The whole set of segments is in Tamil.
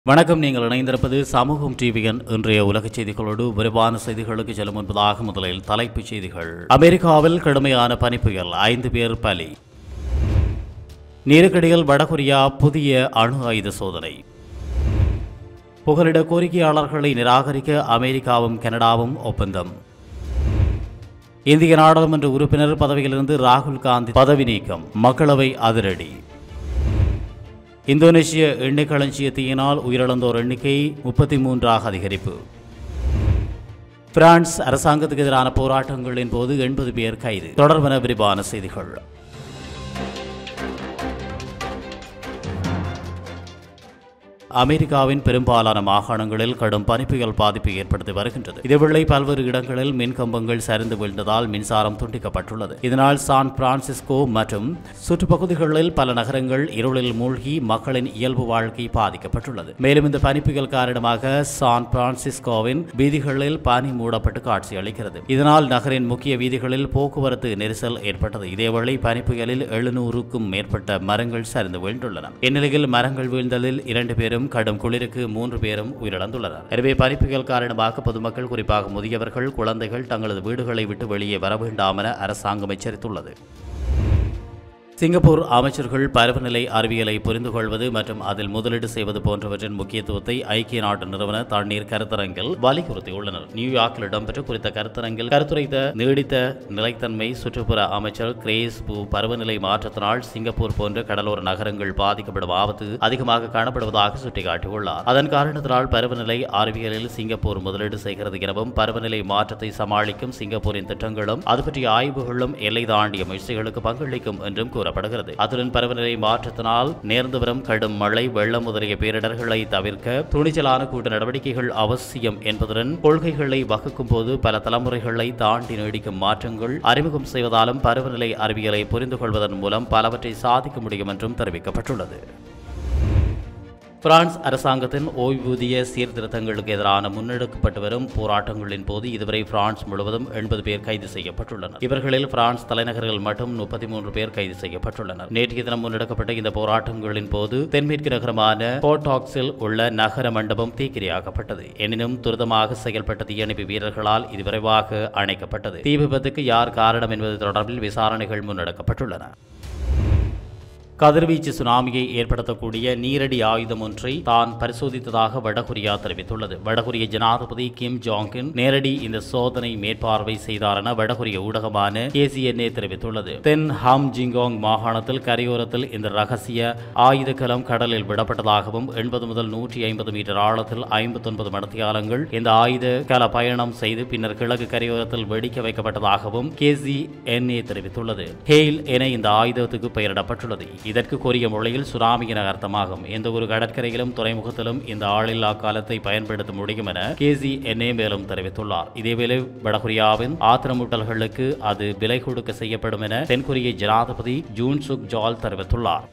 வணக்கம் நீங்கள் இணைந்திருப்பது சமூகம் டிவியின் இன்றைய உலக செய்திகளோடு விரிவான செய்திகளுக்கு செல்லும் முன்பதாக முதலில் தலைப்புச் செய்திகள் அமெரிக்காவில் கடுமையான பனிப்புயல் ஐந்து பேர் பலி நீருக்கடியில் வடகொரியா புதிய அணு ஆயுத சோதனை புகலிட கோரிக்கையாளர்களை நிராகரிக்க அமெரிக்காவும் கனடாவும் ஒப்பந்தம் இந்திய நாடாளுமன்ற உறுப்பினர் பதவியிலிருந்து ராகுல் காந்தி பதவி நீக்கம் மக்களவை அதிரடி இந்தோனேசிய எண்ணெய் களஞ்சியத்தினால் உயிரிழந்தோர் எண்ணிக்கை முப்பத்தி மூன்றாக அதிகரிப்பு பிரான்ஸ் அரசாங்கத்துக்கு எதிரான போராட்டங்களின் போது எண்பது பேர் கைது தொடர்பென விரிவான செய்திகள் அமெரிக்காவின் பெரும்பாலான மாகாணங்களில் கடும் பனிப்புயல் பாதிப்பை ஏற்படுத்தி வருகின்றது இதேவேளை பல்வேறு இடங்களில் மின் கம்பங்கள் சரிந்து வீழ்ந்ததால் மின்சாரம் துண்டிக்கப்பட்டுள்ளது இதனால் சான் பிரான்சிஸ்கோ மற்றும் சுற்றுப்பகுதிகளில் பல நகரங்கள் இருளில் மூழ்கி மக்களின் இயல்பு வாழ்க்கை பாதிக்கப்பட்டுள்ளது மேலும் இந்த பனிப்புயல் காரணமாக சான் பிரான்சிஸ்கோவின் வீதிகளில் பனி மூடப்பட்டு காட்சியளிக்கிறது இதனால் நகரின் முக்கிய வீதிகளில் போக்குவரத்து நெரிசல் ஏற்பட்டது இதேவேளை பனிப்புயலில் எழுநூறுக்கும் மேற்பட்ட மரங்கள் சரிந்து வீழ்ந்துள்ளன இந்நிலையில் மரங்கள் வீழ்ந்ததில் இரண்டு பேரும் கடும் குளிருக்கு மூன்று பேரும் உயிரிழந்துள்ளனர் எனவே பனிப்புயல் காரணமாக பொதுமக்கள் குறிப்பாக முதியவர்கள் குழந்தைகள் தங்களது வீடுகளை விட்டு வெளியே வர வேண்டாம் என அரசாங்கம் எச்சரித்துள்ளது சிங்கப்பூர் அமைச்சர்கள் பருவநிலை அறிவியலை புரிந்து கொள்வது மற்றும் அதில் முதலீடு செய்வது போன்றவற்றின் முக்கியத்துவத்தை ஐக்கிய நாட்டு நிறுவன தண்ணீர் கருத்தரங்கில் வலியுறுத்தியுள்ளனர் நியூயார்க்கில் இடம்பெற்ற குறித்த கருத்தரங்கில் கருத்துரைத்த நீடித்த நிலைத்தன்மை சுற்றுப்புற அமைச்சர் கிரேஸ் பூ பருவநிலை மாற்றத்தினால் சிங்கப்பூர் போன்ற கடலோர நகரங்கள் பாதிக்கப்படும் ஆபத்து அதிகமாக காணப்படுவதாக சுட்டிக்காட்டியுள்ளார் அதன் காரணத்தினால் பருவநிலை அறிவியலில் சிங்கப்பூர் முதலீடு செய்கிறது எனவும் பருவநிலை மாற்றத்தை சமாளிக்கும் சிங்கப்பூரின் திட்டங்களும் அது பற்றிய ஆய்வுகளும் எல்லை தாண்டிய முயற்சிகளுக்கு பங்களிக்கும் என்றும் கூறப்படுகிறது அத்துடன் பருவநிலை மாற்றத்தினால் நேர்ந்து வரும் கடும் மழை வெள்ளம் முதலிய பேரிடர்களை தவிர்க்க துணிச்சலான கூட்டு நடவடிக்கைகள் அவசியம் என்பதுடன் கொள்கைகளை வகுக்கும் போது பல தலைமுறைகளை தாண்டி நீடிக்கும் மாற்றங்கள் அறிமுகம் செய்வதாலும் பருவநிலை அறிவியலை புரிந்து கொள்வதன் மூலம் பலவற்றை சாதிக்க முடியும் என்றும் தெரிவிக்கப்பட்டுள்ளது பிரான்ஸ் அரசாங்கத்தின் ஓய்வூதிய சீர்திருத்தங்களுக்கு எதிரான முன்னெடுக்கப்பட்டு வரும் போராட்டங்களின் போது இதுவரை பிரான்ஸ் முழுவதும் எண்பது பேர் கைது செய்யப்பட்டுள்ளனர் இவர்களில் பிரான்ஸ் தலைநகரில் மட்டும் முப்பத்தி மூன்று பேர் கைது செய்யப்பட்டுள்ளனர் நேற்றைய தினம் முன்னெடுக்கப்பட்ட இந்த போராட்டங்களின் போது தென்மேற்கு நகரமான போர்டாக்ஸில் உள்ள நகர மண்டபம் தீக்கிரையாக்கப்பட்டது எனினும் துரிதமாக செயல்பட்ட தீயணைப்பு வீரர்களால் இது விரைவாக அணைக்கப்பட்டது தீ விபத்துக்கு யார் காரணம் என்பது தொடர்பில் விசாரணைகள் முன்னெடுக்கப்பட்டுள்ளன கதிர்வீச்சு சுனாமியை ஏற்படுத்தக்கூடிய நீரடி ஆயுதம் ஒன்றை தான் பரிசோதித்ததாக வடகொரியா தெரிவித்துள்ளது வடகொரிய ஜனாதிபதி கிம் ஜாங்கின் நேரடி இந்த சோதனை மேற்பார்வை செய்தார் என வடகொரிய ஊடகமான கேசிஎன்ஏ தெரிவித்துள்ளது தென் ஹாம் ஜிங்கோங் மாகாணத்தில் கரையோரத்தில் இந்த ரகசிய ஆயுத கலம் கடலில் விடப்பட்டதாகவும் எண்பது முதல் நூற்றி ஐம்பது மீட்டர் ஆழத்தில் ஐம்பத்தொன்பது மடத்தியாலங்கள் இந்த ஆயுத கல பயணம் செய்து பின்னர் கிழக்கு கரையோரத்தில் வெடிக்க வைக்கப்பட்டதாகவும் கேசிஎன்ஏ தெரிவித்துள்ளது ஹெயில் என இந்த ஆயுதத்துக்கு பெயரிடப்பட்டுள்ளது இதற்கு கூறிய மொழியில் சுனாமி என அர்த்தமாகும் எந்த ஒரு கடற்கரையிலும் துறைமுகத்திலும் இந்த ஆளில்லா காலத்தை பயன்படுத்த முடியும் என கேசி என்ஏ மேலும் தெரிவித்துள்ளார் இதேவேளை வடகொரியாவின் ஆத்திரமூட்டல்களுக்கு அது விலை கொடுக்க செய்யப்படும் என தென்கொரிய ஜனாதிபதி ஜூன் சுக் ஜால் தெரிவித்துள்ளார்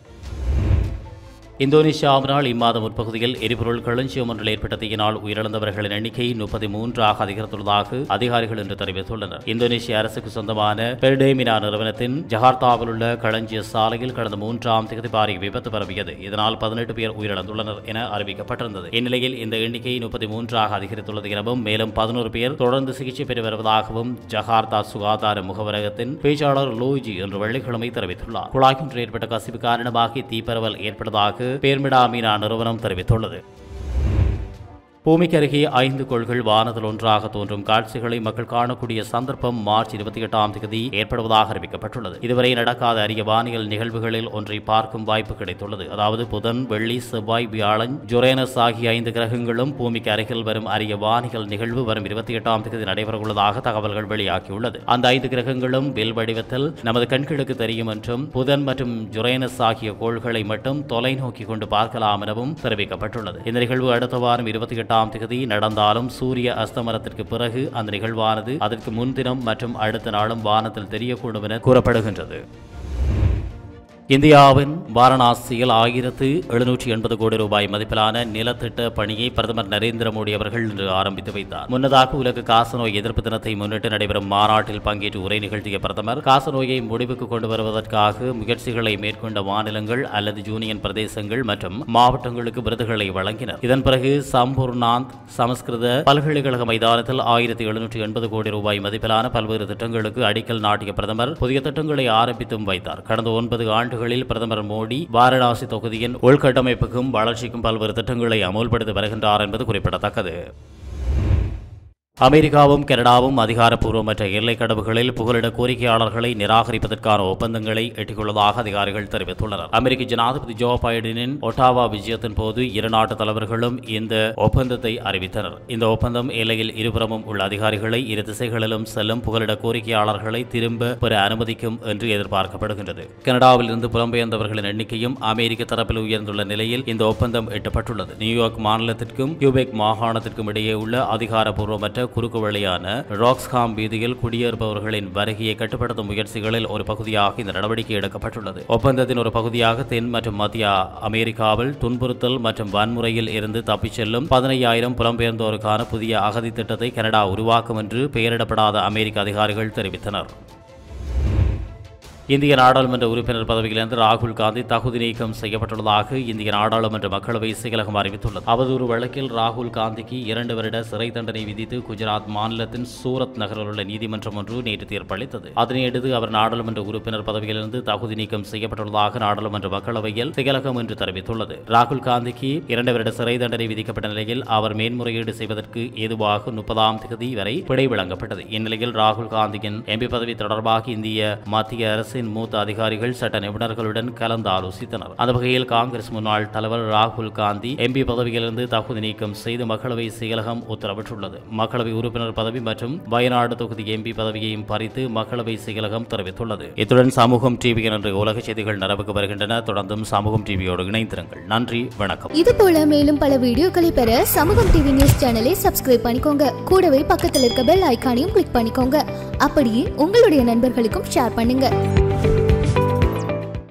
இந்தோனேஷியாவினால் இம்மாதம் முற்பகுதியில் எரிபொருள் களஞ்சியம் ஒன்றில் ஏற்பட்ட தீயினால் உயிரிழந்தவர்களின் எண்ணிக்கை முப்பத்தி மூன்றாக அதிகரித்துள்ளதாக அதிகாரிகள் இன்று தெரிவித்துள்ளனர் இந்தோனேஷிய அரசுக்கு சொந்தமான பெர்டேமினா நிறுவனத்தின் ஜகார்த்தாவில் உள்ள களஞ்சிய சாலையில் கடந்த மூன்றாம் தேதி பாரிய விபத்து பரவியது இதனால் பதினெட்டு பேர் உயிரிழந்துள்ளனர் என அறிவிக்கப்பட்டிருந்தது இந்நிலையில் இந்த எண்ணிக்கை முப்பத்தி மூன்றாக அதிகரித்துள்ளது எனவும் மேலும் பதினோரு பேர் தொடர்ந்து சிகிச்சை பெற்று வருவதாகவும் ஜகார்த்தா சுகாதார முகவரகத்தின் பேச்சாளர் லோய்ஜி இன்று வெள்ளிக்கிழமை தெரிவித்துள்ளார் குழாய்க்கொன்று ஏற்பட்ட கசிவு காரணமாக தீப்பரவல் ஏற்பட்டதாக பேர்மிடா மீனா நிறுவனம் தெரிவித்துள்ளது பூமிக்கு அருகே ஐந்து கோள்கள் வானத்தில் ஒன்றாக தோன்றும் காட்சிகளை மக்கள் காணக்கூடிய சந்தர்ப்பம் மார்ச் இருபத்தி எட்டாம் தேதி ஏற்படுவதாக அறிவிக்கப்பட்டுள்ளது இதுவரை நடக்காத அரிய வானியல் நிகழ்வுகளில் ஒன்றை பார்க்கும் வாய்ப்பு கிடைத்துள்ளது அதாவது புதன் வெள்ளி செவ்வாய் வியாழன் ஜுரேனஸ் ஆகிய ஐந்து கிரகங்களும் பூமிக்கு அருகில் வரும் அரிய வானியல் நிகழ்வு வரும் இருபத்தி எட்டாம் தேதி நடைபெறவுள்ளதாக தகவல்கள் வெளியாகியுள்ளது அந்த ஐந்து கிரகங்களும் வில் வடிவத்தில் நமது கண்களுக்கு தெரியும் என்றும் புதன் மற்றும் ஜுரேனஸ் ஆகிய கோள்களை மட்டும் தொலைநோக்கி கொண்டு பார்க்கலாம் எனவும் தெரிவிக்கப்பட்டுள்ளது இந்த நிகழ்வு அடுத்த வாரம் இருபத்தி எட்டாம் தேதி நடந்தாலும் சூரிய அஸ்தமனத்திற்கு பிறகு அந்த நிகழ்வானது அதற்கு முன்தினம் மற்றும் அடுத்த நாளும் வானத்தில் தெரியக்கூடும் என கூறப்படுகின்றது இந்தியாவின் வாரணாசியில் ஆயிரத்து எழுநூற்றி எண்பது கோடி ரூபாய் மதிப்பிலான நிலத்திட்ட பணியை பிரதமர் நரேந்திர மோடி அவர்கள் இன்று ஆரம்பித்து வைத்தார் முன்னதாக உலக காசநோய் எதிர்ப்பு தினத்தை முன்னிட்டு நடைபெறும் மாநாட்டில் பங்கேற்று உரை நிகழ்த்திய பிரதமர் காசநோயை முடிவுக்கு கொண்டு வருவதற்காக முயற்சிகளை மேற்கொண்ட மாநிலங்கள் அல்லது யூனியன் பிரதேசங்கள் மற்றும் மாவட்டங்களுக்கு விருதுகளை வழங்கினர் இதன் பிறகு சம்பூர்ணாந்த் சமஸ்கிருத பல்கலைக்கழக மைதானத்தில் ஆயிரத்தி எழுநூற்றி எண்பது கோடி ரூபாய் மதிப்பிலான பல்வேறு திட்டங்களுக்கு அடிக்கல் நாட்டிய பிரதமர் புதிய திட்டங்களை ஆரம்பித்தும் வைத்தார் கடந்த ஒன்பது ஆண்டுகளில் பிரதமர் மோடி வாரணாசி தொகுதியின் உள்கட்டமைப்புக்கும் வளர்ச்சிக்கும் பல்வேறு திட்டங்களை அமுல்படுத்தி வருகின்றார் என்பது குறிப்பிடத்தக்கது அமெரிக்காவும் கனடாவும் அதிகாரப்பூர்வமற்ற எல்லைக் கடவுகளில் புகலிட கோரிக்கையாளர்களை நிராகரிப்பதற்கான ஒப்பந்தங்களை எட்டியுள்ளதாக அதிகாரிகள் தெரிவித்துள்ளனர் அமெரிக்க ஜனாதிபதி ஜோ பைடனின் ஒட்டாவா விஜயத்தின் போது இரு நாட்டு தலைவர்களும் இந்த ஒப்பந்தத்தை அறிவித்தனர் இந்த ஒப்பந்தம் எல்லையில் இருபுறமும் உள்ள அதிகாரிகளை இரு திசைகளிலும் செல்லும் புகலிட கோரிக்கையாளர்களை திரும்ப பெற அனுமதிக்கும் என்று எதிர்பார்க்கப்படுகின்றது கனடாவில் இருந்து புலம்பெயர்ந்தவர்களின் எண்ணிக்கையும் அமெரிக்க தரப்பில் உயர்ந்துள்ள நிலையில் இந்த ஒப்பந்தம் எட்டப்பட்டுள்ளது நியூயார்க் மாநிலத்திற்கும் கியூபெக் மாகாணத்திற்கும் இடையே உள்ள அதிகாரப்பூர்வமற்ற குறுக்கு வழியான ராக்ஸ்காம் வீதியில் குடியேறுபவர்களின் வருகையை கட்டுப்படுத்தும் முயற்சிகளில் ஒரு பகுதியாக இந்த நடவடிக்கை எடுக்கப்பட்டுள்ளது ஒப்பந்தத்தின் ஒரு பகுதியாக தென் மற்றும் மத்திய அமெரிக்காவில் துன்புறுத்தல் மற்றும் வன்முறையில் இருந்து தப்பிச் செல்லும் பதினையாயிரம் புலம்பெயர்ந்தோருக்கான புதிய அகதி திட்டத்தை கனடா உருவாக்கும் என்று பெயரிடப்படாத அமெரிக்க அதிகாரிகள் தெரிவித்தனர் இந்திய நாடாளுமன்ற உறுப்பினர் பதவியிலிருந்து ராகுல் காந்தி தகுதி நீக்கம் செய்யப்பட்டுள்ளதாக இந்திய நாடாளுமன்ற மக்களவை செயலகம் அறிவித்துள்ளது அவதூறு வழக்கில் ராகுல் காந்திக்கு இரண்டு வருட சிறை தண்டனை விதித்து குஜராத் மாநிலத்தின் சூரத் நகரில் உள்ள நீதிமன்றம் ஒன்று நேற்று தீர்ப்பளித்தது அதனையடுத்து அவர் நாடாளுமன்ற உறுப்பினர் பதவியிலிருந்து தகுதி நீக்கம் செய்யப்பட்டுள்ளதாக நாடாளுமன்ற மக்களவையில் செயலகம் என்று தெரிவித்துள்ளது ராகுல் காந்திக்கு இரண்டு வருட சிறை தண்டனை விதிக்கப்பட்ட நிலையில் அவர் மேன்முறையீடு செய்வதற்கு ஏதுவாக முப்பதாம் தேதி வரை பிழை வழங்கப்பட்டது இந்நிலையில் ராகுல் காந்தியின் எம்பி பதவி தொடர்பாக இந்திய மத்திய அரசின் மூத்த அதிகாரிகள் சட்ட நிபுணர்களுடன் கலந்து ஆலோசித்தனர் அந்த வகையில் காங்கிரஸ் முன்னாள் தலைவர் ராகுல் காந்தி எம்பி பதவியிலிருந்து தகுதி நீக்கம் செய்து மக்களவை செயலகம் உத்தரவிட்டுள்ளது மக்களவை உறுப்பினர் பதவி மற்றும் வயநாடு தொகுதி எம்பி பதவியையும் பறித்து மக்களவை செயலகம் தெரிவித்துள்ளது இத்துடன் சமூகம் டிவி என்ற உலக செய்திகள் நிறைவுக்கு வருகின்றன தொடர்ந்தும் சமூகம் டிவியோடு இணைந்திருங்கள் நன்றி வணக்கம் இது போல மேலும் பல வீடியோக்களை பெற சமூகம் டிவி நியூஸ் சேனலை சப்ஸ்கிரைப் பண்ணிக்கோங்க கூடவே பக்கத்தில் இருக்க பெல் ஐகானையும் கிளிக் பண்ணிக்கோங்க அப்படியே உங்களுடைய நண்பர்களுக்கும் ஷேர் பண்ணுங்க